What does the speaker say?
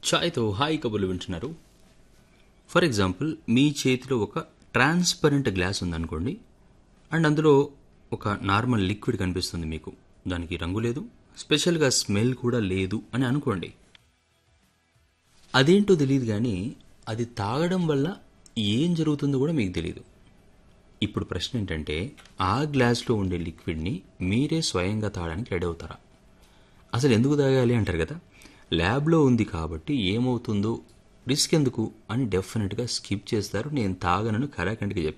ఛాయ్తో hi కబుర్లు వింటున్నారు for example మీ చేతిలో ఒక ట్రాన్స్పరెంట్ గ్లాస్ ఉందనుకోండి అండ్ అందులో ఒక నార్మల్ లిక్విడ్ కనిపిస్తుంది మీకు దానికి రంగు లేదు స్పెషల్గా స్మెల్ కూడా లేదు అని అనుకోండి అదేంటో తెలియదు కానీ అది తాగడం వల్ల ఏం జరుగుతుందో కూడా మీకు తెలియదు ఇప్పుడు ప్రశ్న ఏంటంటే ఆ గ్లాస్లో ఉండే లిక్విడ్ని మీరే స్వయంగా తాగడానికి రెడీ అవుతారా అసలు ఎందుకు తాగాలి అంటారు కదా ల్యాబ్లో ఉంది కాబట్టి ఏమవుతుందో రిస్క్ ఎందుకు అని డెఫినెట్గా స్కిప్ చేస్తారు నేను తాగనను కరాఖండిగా చెప్పాను